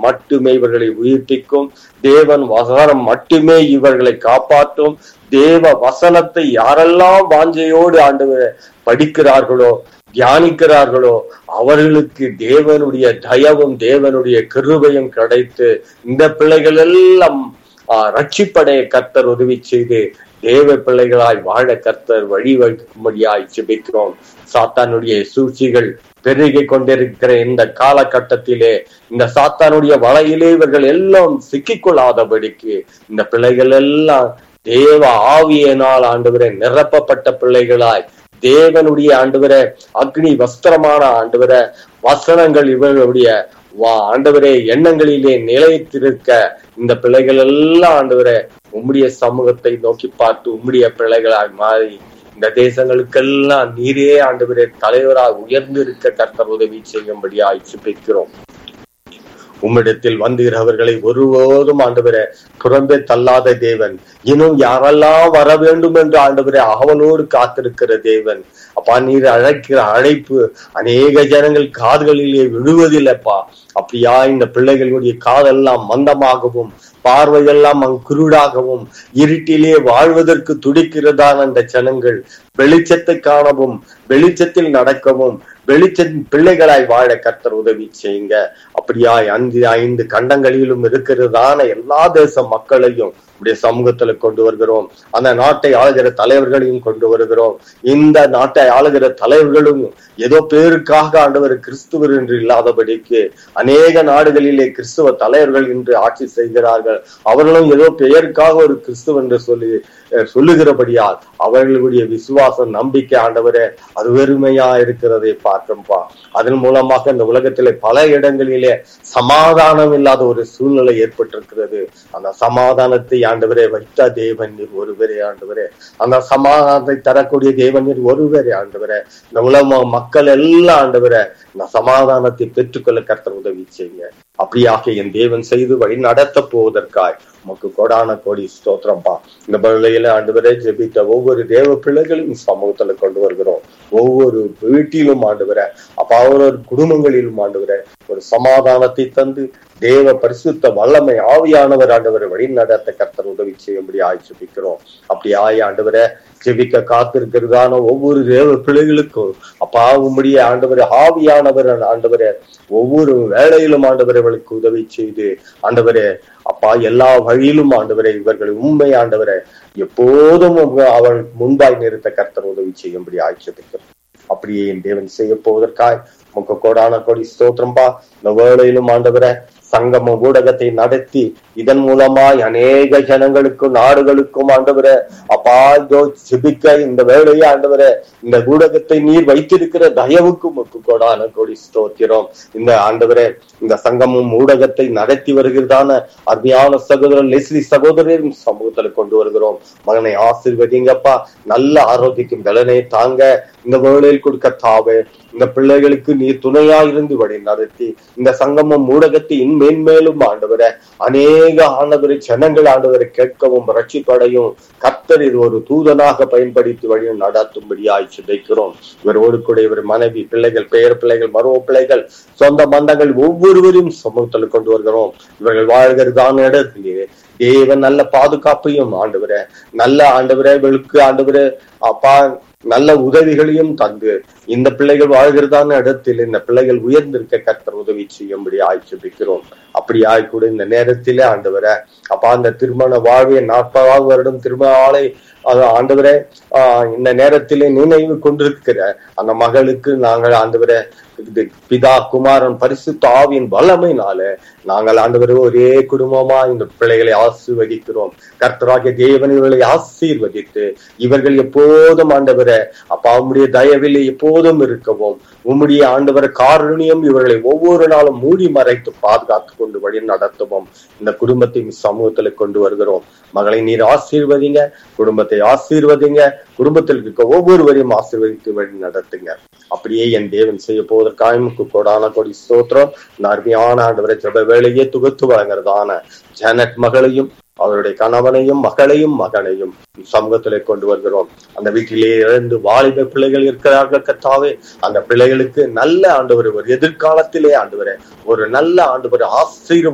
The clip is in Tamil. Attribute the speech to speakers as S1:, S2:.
S1: மட்டுமே இவர்களை உயிர்ப்பிக்கும் தேவன் வசனம் மட்டுமே இவர்களை காப்பாற்றும் தேவ வசனத்தை யாரெல்லாம் வாஞ்சையோடு ஆண்டவரை படிக்கிறார்களோ தியானிக்கிறார்களோ அவர்களுக்கு தேவனுடைய தயவும் தேவனுடைய கிருபையும் கிடைத்து இந்த பிள்ளைகள் எல்லாம் ஆஹ், ரட்சிப்படைய கர்த்தர் உதவி செய்து தேவ பிள்ளைகளாய் வாழ கர்த்தர் வழிவகுக்கும்படியாய் ஜெபிக்கிறோம் சாத்தானுடைய சூழ்ச்சிகள் பெருகி கொண்டிருக்கிற இந்த காலகட்டத்திலே இந்த சாத்தானுடைய வலையிலே இவர்கள் எல்லாம் சிக்கிக்கொள்ளாதபடிக்கு இந்த பிள்ளைகள் எல்லாம் தேவ ஆவியினால் ஆண்டவரே நிரப்பப்பட்ட பிள்ளைகளாய் தேவனுடைய ஆண்டவரே அக்னி வஸ்திரமான ஆண்டவரே வசனங்கள் இவர்களுடைய வா- ஆண்டவரே எண்ணங்களிலே நிலைத்திருக்க இந்த பிள்ளைகள் எல்லாம் ஆண்டவரே உம்முடைய சமூகத்தை நோக்கி பார்த்து உம்முடைய பிள்ளைகளாய் மாறி இந்த தேசங்களுக்கெல்லாம் நீரே ஆண்டவரே தலைவராக உயர்ந்து இருக்க கர்த்தர் உதவி செய்யும்படியாய் சுபிக்கிறோம் உம்மிடத்தில் வந்துகிறவர்களை ஒருபோதும் ஆண்டவரே புறம்பே தள்ளாத தேவன் இன்னும் யாரெல்லாம் வர வேண்டும் என்று ஆண்டவரே அவளோடு காத்திருக்கிற தேவன் அப்பா நீர் அழைக்கிற அழைப்பு அநேக ஜனங்கள் காதுகளிலே விழுவதில்லைப்பா அப்படியா இந்த பிள்ளைகளுடைய காதெல்லாம் மந்தமாகவும் பார்வையெல்லாம் அங்கு குருடாகவும் இருட்டிலே வாழ்வதற்கு துடிக்கிறதான அந்த ஜனங்கள் வெளிச்சத்தை காணவும் வெளிச்சத்தில் நடக்கவும் வெளிச்சத்தின் பிள்ளைகளாய் வாழ கர்த்தர் உதவி செய்யுங்க அப்படியாய் ஐந்து ஐந்து கண்டங்களிலும் இருக்கிறதான எல்லா தேச மக்களையும் உடைய சமூகத்துல கொண்டு வருகிறோம் அந்த நாட்டை ஆளுகிற தலைவர்களையும் கொண்டு வருகிறோம் இந்த நாட்டை ஆளுகிற தலைவர்களும் ஏதோ பேருக்காக ஆண்டவர் கிறிஸ்துவர் என்று இல்லாதபடிக்கு அநேக நாடுகளிலே கிறிஸ்துவ தலைவர்கள் இன்று ஆட்சி செய்கிறார்கள் அவர்களும் ஏதோ பெயருக்காக ஒரு கிறிஸ்துவ என்று சொல்லி அஹ், சொல்லுகிறபடியால் அவர்களுடைய விசுவாசம் நம்பிக்கை ஆண்டவரே அது வெறுமையா இருக்கிறதை பார்க்கும்பா அதன் மூலமாக இந்த உலகத்திலே பல இடங்களிலே சமாதானம் இல்லாத ஒரு சூழ்நிலை ஏற்பட்டிருக்கிறது அந்த சமாதானத்தை ஆண்டவரே வைத்த தேவன் நீர் ஒருவரே ஆண்டவரே அந்த சமாதானத்தை தரக்கூடிய தேவன் நீர் ஒருவரே ஆண்டவரே இந்த உலக மக்கள் எல்லாம் ஆண்டவரே இந்த சமாதானத்தை பெற்றுக்கொள்ள கர்த்தர் உதவி செய்யுங்க அப்படியாக என் தேவன் செய்து வழி நடத்த போவதற்காய் உமக்கு கோடான கோடி ஸ்தோத்திரம்பா இந்த வேளையில ஆண்டவரே ஜெபித்த ஒவ்வொரு தேவ பிள்ளைகளையும் சமூகத்துல கொண்டு வருகிறோம் ஒவ்வொரு வீட்டிலும் ஆண்டவரே அப்பா ஒரு குடும்பங்களிலும் ஆண்டவரே ஒரு சமாதானத்தை தந்து தேவ பரிசுத்த வல்லமை ஆவியானவர் ஆண்டவரை வழி நடத்த கர்த்தர் உதவி செய்யும்படி ஆய்ச்சிப்பிக்கிறோம் அப்படி ஆய் ஆண்டவரை ஜெபிக்க காத்திருக்கிறதான ஒவ்வொரு தேவ பிள்ளைகளுக்கும் அப்பா உம்முடைய ஆண்டவர் ஆவியானவர் ஆண்டவரே ஒவ்வொரு வேளையிலும் ஆண்டவரை அவளுக்கு உதவி செய்து ஆண்டவரே அப்பா எல்லா வழியிலும் ஆண்டவரே இவர்கள் உண்மை ஆண்டவரை எப்போதும் உங்க- அவள் முன்பாய் நிறுத்த கர்த்தர் உதவி செய்யும்படி ஆய்ச்சிப்பிக்கிறோம் அப்படியே என் தேவன் செய்ய போவதற்காய் முக்க கோடான கோடி ஸ்தோத்திரம்பா இந்த வேளையிலும் ஆண்டவரை சங்கம ஊடகத்தை நடத்தி இதன் மூலமாய் அநேக ஜனங்களுக்கும் நாடுகளுக்கும் ஆண்டவரே அப்பா இதோ ஜெபிக்க இந்த வேலையை ஆண்டவரே இந்த ஊடகத்தை நீர் வைத்திருக்கிற தயவுக்கு முக்கு கோடான கோடி ஸ்தோத்திரம் இந்த ஆண்டவரே இந்த சங்கமும் ஊடகத்தை நடத்தி வருகிறதான அருமையான சகோதரர் லெஸ்லி சகோதரரும் சமூகத்துல கொண்டு வருகிறோம் மகனை ஆசீர்வதிங்கப்பா நல்ல ஆரோக்கியக்கும் பலனை தாங்க இந்த வேளையில் கொடுக்க தாவே இந்த பிள்ளைகளுக்கு நீர் துணையா இருந்து வழி நடத்தி இந்த சங்கமம் ஊடகத்தை மேன்மேலும் ஆண்டவரை அநேக ஆண்டவரை ஜனங்கள் ஆண்டவரை கேட்கவும் ரட்சிப்படையும் கர்த்தர் இது ஒரு தூதனாக பயன்படுத்தி வழியும் நடத்தும்படியாய் சிதைக்கிறோம் இவரோடு கூட இவர் மனைவி பிள்ளைகள் பெயர் பிள்ளைகள் மருவ பிள்ளைகள் சொந்த பந்தங்கள் ஒவ்வொருவரையும் சமூகத்தில் கொண்டு வருகிறோம் இவர்கள் வாழ்கிறதான இடத்திலே தேவன் நல்ல பாதுகாப்பையும் ஆண்டவரே நல்ல ஆண்டவரே இவளுக்கு ஆண்டவரே அப்பா நல்ல உதவிகளையும் தந்து இந்த பிள்ளைகள் வாழ்கிறதான இடத்தில் இந்த பிள்ளைகள் உயர்ந்திருக்க கர்த்தர் உதவி செய்யும்படி ஆய்ச்சிப்பிக்கிறோம் அப்படி ஆய் கூட இந்த நேரத்திலே ஆண்டவரே அப்பா அந்த திருமண வாழ்விய நாற்பதாவது வருடம் திருமண ஆலை அது ஆண்டவரே ஆஹ் இந்த நேரத்திலே நினைவு கொண்டிருக்கிற அந்த மகளுக்கு நாங்கள் ஆண்டவரே இது பிதா குமாரன் பரிசுத்த ஆவியின் வல்லமையினால நாங்கள் ஆண்டவரே ஒரே குடும்பமா இந்த பிள்ளைகளை ஆசீர்வதிக்கிறோம் கர்த்தராகிய தேவன் இவர்களை ஆசீர்வதித்து இவர்கள் எப்போதும் ஆண்டவரே அப்பா உம்முடைய தயவில் எப்போதும் இருக்கவும் உம்முடைய ஆண்டவர காரணியம் இவர்களை ஒவ்வொரு நாளும் மூடி மறைத்து பாதுகாத்து கொண்டு வழி நடத்துவோம் இந்த குடும்பத்தை சமூகத்துல கொண்டு வருகிறோம் மகளை நீர் ஆசீர்வதிங்க குடும்பத்தை ஆசீர்வதிங்க குடும்பத்தில் இருக்க ஒவ்வொருவரையும் ஆசீர்வதித்து வழி நடத்துங்க அப்படியே என் தேவன் செய்ய போவதற்காக உமக்கு கோடான கொடி ஸ்தோத்திரம் இந்த அருமையான ஆண்டவரை ஜெப வேலையே துகத்து வழங்குறதான ஜானட் மகளையும் அவருடைய கணவனையும் மகளையும் மகனையும் சமூகத்திலே கொண்டு வருகிறோம் அந்த வீட்டிலே இருந்து வாலிப பிள்ளைகள் இருக்கிறார்கள் கத்தாவே அந்த பிள்ளைகளுக்கு நல்ல ஆண்டவர் ஒரு எதிர்காலத்திலே ஆண்டவரே ஒரு நல்ல ஆண்டவர் ஆசீர்வாத